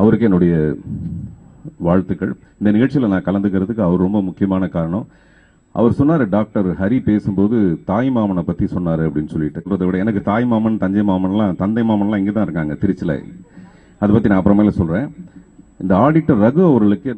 அவருக்கு என்னுடைய வாழ்த்துக்கள் இந்த நிகழ்ச்சியில் நான் கலந்துக்கிறதுக்கு அவர் ரொம்ப முக்கியமான காரணம் அவர் சொன்னார் டாக்டர் ஹரி பேசும்போது தாய் மாமனை பத்தி சொன்னாரு அப்படின்னு சொல்லிட்டு சொல்றதை விட எனக்கு தாய் மாமன் தஞ்சை மாமன்லாம் தந்தை மாமன்லாம் இங்கே தான் இருக்காங்க திருச்சியில் அதை பத்தி நான் அப்புறமேல சொல்றேன் இந்த ஆடிட்டர் ரகு அவர்களுக்கு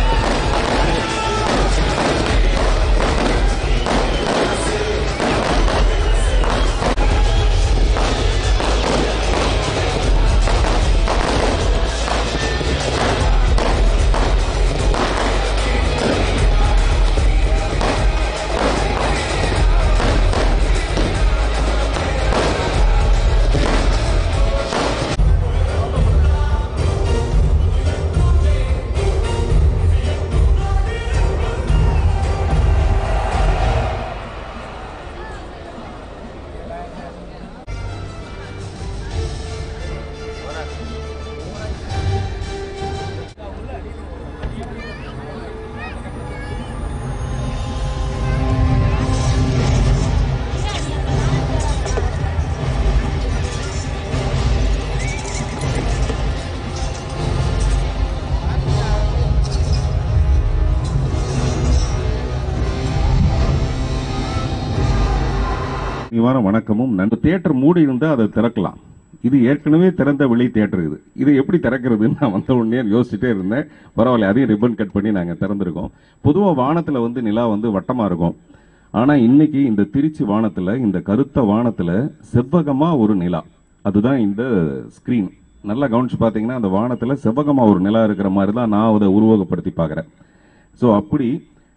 இவ்வாறு வணக்கமும் நன்றி தியேட்டர் மூடி இருந்தா அதை திறக்கலாம் இது ஏற்கனவே திறந்த வெளி தியேட்டர் இது இது எப்படி திறக்கிறதுன்னு நான் வந்த உடனே யோசிச்சுட்டே இருந்தேன் பரவாயில்ல அதையும் ரிப்பன் கட் பண்ணி நாங்க திறந்திருக்கோம் பொதுவா வானத்துல வந்து நிலா வந்து வட்டமா இருக்கும் ஆனா இன்னைக்கு இந்த திருச்சி வானத்துல இந்த கருத்த வானத்துல செவ்வகமா ஒரு நிலா அதுதான் இந்த ஸ்கிரீன் நல்லா கவனிச்சு பாத்தீங்கன்னா அந்த வானத்துல செவ்வகமா ஒரு நிலா இருக்கிற மாதிரி தான் நான் அதை உருவகப்படுத்தி பார்க்கறேன் ஸோ அப்படி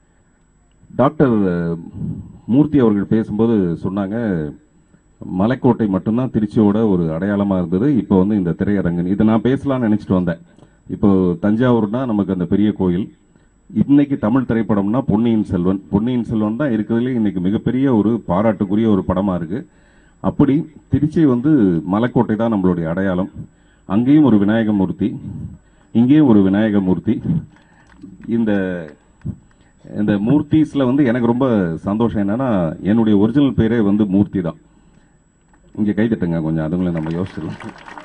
டாக்டர் அஹ், மூர்த்தி அவர்கள் பேசும்போது சொன்னாங்க மலைக்கோட்டை மட்டும்தான் திருச்சியோட ஒரு அடையாளமா இருந்தது இப்போ வந்து இந்த திரையரங்கு இதை நான் பேசலாம்னு நினைச்சிட்டு வந்தேன் இப்போ தஞ்சாவூர்னா நமக்கு அந்த பெரிய கோயில் இன்னைக்கு தமிழ் திரைப்படம்னா பொன்னியின் செல்வன் பொன்னியின் செல்வன் தான் இருக்கிறதுலே இன்னைக்கு மிகப்பெரிய ஒரு பாராட்டுக்குரிய ஒரு படமா இருக்கு அப்படி திருச்சி வந்து மலைக்கோட்டை தான் நம்மளுடைய அடையாளம் அங்கேயும் ஒரு விநாயக மூர்த்தி இங்கேயும் ஒரு விநாயக மூர்த்தி இந்த இந்த மூர்த்திஸ்ல வந்து எனக்கு ரொம்ப சந்தோஷம் என்னன்னா என்னுடைய ஒரிஜினல் பேரே வந்து மூர்த்தி தான் இங்க கைதட்டுங்க கொஞ்சம் அதுங்களை நம்ம யோசிச்சிடலாம்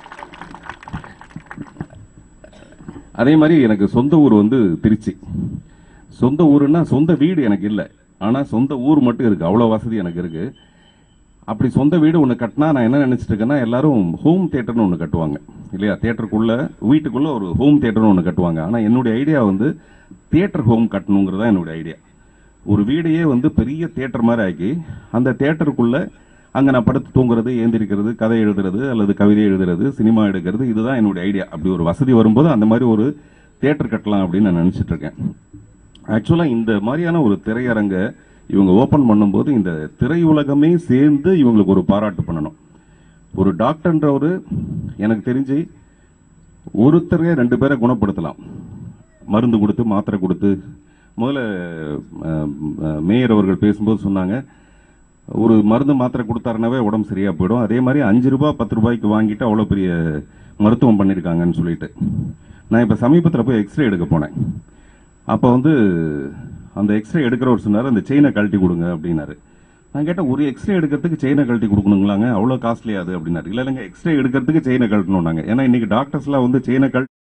அதே மாதிரி எனக்கு சொந்த ஊர் வந்து திருச்சி சொந்த ஊருன்னா சொந்த வீடு எனக்கு இல்லை ஆனா சொந்த ஊர் மட்டும் இருக்கு அவ்வளவு வசதி எனக்கு இருக்கு அப்படி சொந்த வீடு ஒன்று கட்டினா நான் என்ன நினைச்சிட்டு இருக்கேன்னா எல்லாரும் ஹோம் தியேட்டர்னு ஒன்று கட்டுவாங்க இல்லையா தியேட்டருக்குள்ள வீட்டுக்குள்ள ஒரு ஹோம் தியேட்டர்னு ஒன்று கட்டுவாங்க ஆனா என்னுடைய ஐடியா வந்து தியேட்டர் ஹோம் கட்டணுங்கிறது தான் என்னுடைய ஐடியா ஒரு வீடையே வந்து பெரிய தியேட்டர் மாதிரி ஆக்கி அந்த தியேட்டருக்குள்ள அங்க நான் படுத்து தூங்குறது ஏந்திரிக்கிறது கதை எழுதுறது அல்லது கவிதை எழுதுறது சினிமா எடுக்கிறது இதுதான் என்னுடைய ஐடியா அப்படி ஒரு வசதி வரும்போது அந்த மாதிரி ஒரு தியேட்டர் கட்டலாம் அப்படின்னு நான் நினைச்சிட்டு இருக்கேன் ஆக்சுவலா இந்த மாதிரியான ஒரு திரையரங்க இவங்க ஓபன் பண்ணும்போது இந்த திரையுலகமே சேர்ந்து இவங்களுக்கு ஒரு பாராட்டு பண்ணணும் ஒரு டாக்டர்ன்றவரு எனக்கு தெரிஞ்சு ஒருத்தரே ரெண்டு பேரை குணப்படுத்தலாம் மருந்து கொடுத்து மாத்திரை கொடுத்து முதல்ல அஹ், அஹ், மேயர் அவர்கள் பேசும்போது சொன்னாங்க ஒரு மருந்து மாத்திரை கொடுத்தாருனாவே உடம்பு சரியா போயிடும் அதே மாதிரி அஞ்சு ரூபாய் பத்து ரூபாய்க்கு வாங்கிட்டு அவ்வளோ பெரிய மருத்துவம் பண்ணியிருக்காங்கன்னு சொல்லிட்டு நான் இப்போ சமீபத்தில் போய் எக்ஸ்ரே எடுக்க போனேன் அப்போ வந்து அந்த எக்ஸ்ரே எடுக்கிறவர் சொன்னார் அந்த செயினை கழட்டி கொடுங்க அப்படின்னாரு நான் கேட்டேன் ஒரு எக்ஸ்ரே எடுக்கிறதுக்கு செயினை கழட்டி கொடுக்கணுங்களாங்க அவ்வளோ காஸ்ட்லியாது அப்படின்னாரு இல்லை இல்லைங்க எக்ஸ்ரே எடுக்கிறதுக்கு செயினை கழட்டணும் நாங்கள் ஏன்னா இன்னைக்கு டாக்டர்ஸ்லாம் வந்து செயினை கழட்டி